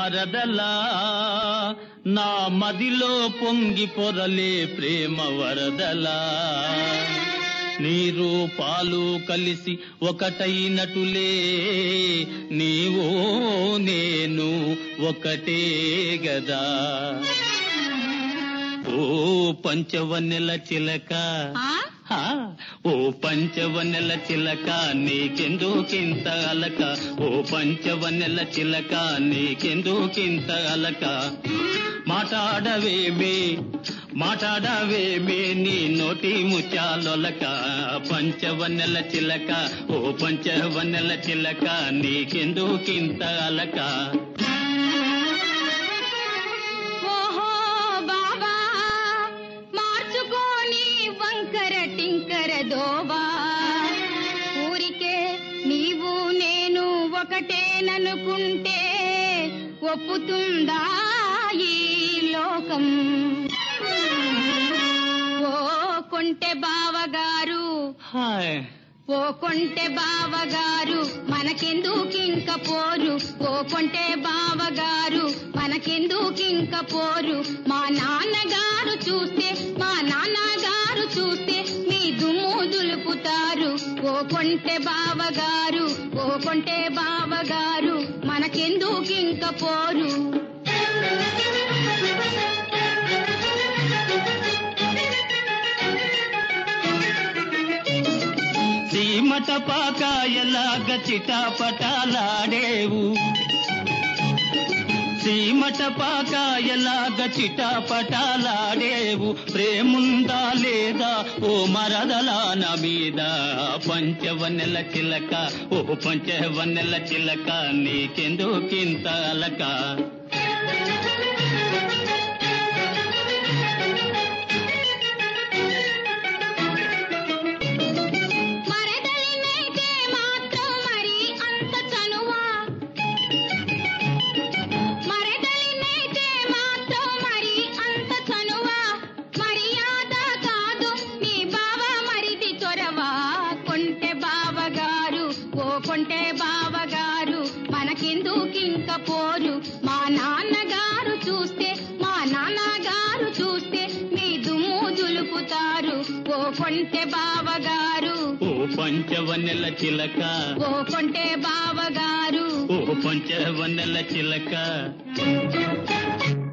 మరదలా నా మదిలో పొంగి పొరలే ప్రేమ వరదలా నీరు పాలు కలిసి ఒకటైనటులే నీవు నేను ఒకటే గదా ఓ పంచవన్నెల చిలక ఆ? హా, ఓ పంచవన్నెల చిలక నీకెందుకింత అలక ఓ పంచవన్నెల చిలక నీకెందుకింత అలక మాట్లాడవేమే మాట్లాడవేమే నీ నోటి ముత్యాలొలక పంచవన్నెల చిలక ఓ పంచవన్నెల చిలక నీకెందుకింత అలక ఓహో బాబా మార్చుకోని వంకర టింకర దోబా ఊరికే నీవు నేను ఒకటేననుకుంటే ఒప్పుతుందా ఈ లోకం ఓ కొంటె బావగారు హాయ్ ఓ కొంటె బావగారు మనకెందుకింక పోరు ఓ కొంటె బావగారు మనకెందుకింక పోరు మా నాన్నగారు చూస్తే మా నాన్నగారు చూస్తే మీ దుమ్ము దులుపుతారు ఓ కొంటె బావగారు ఓ కొంటె బావగారు మనకెందుకింక పోరు సీమట పాకాయలాగ చిటాపటాలాడేవు సీమట పాకాయలాగ చిటాపటాలాడేవు ప్రేముందా లేదా ఓ మరదలా నా మీద పంచవన్నెల చిలక ఓ పంచవన్నెల చిలక నీకెందుకింత అలక మరదలినైతే మాత్రం మరి అంత చనువా మరదలినైతే మాత్రం మరి అంత చనువా మర్యాద కాదు మీ బావ మరిది చొరవా కొంటె బావగారు ఓ కొంటె బావగారు మనకెందుకింక పోరు మా నాన్నగారు చూస్తే మా నాన్నగారు చూస్తే మీ దుమ్ము దులుపుతారు ఓ కొంటె బావగారు ఓ పంచవన్నెల చిలక ఓ కొంటె బావగారు ఓ పంచవన్నెల చిలక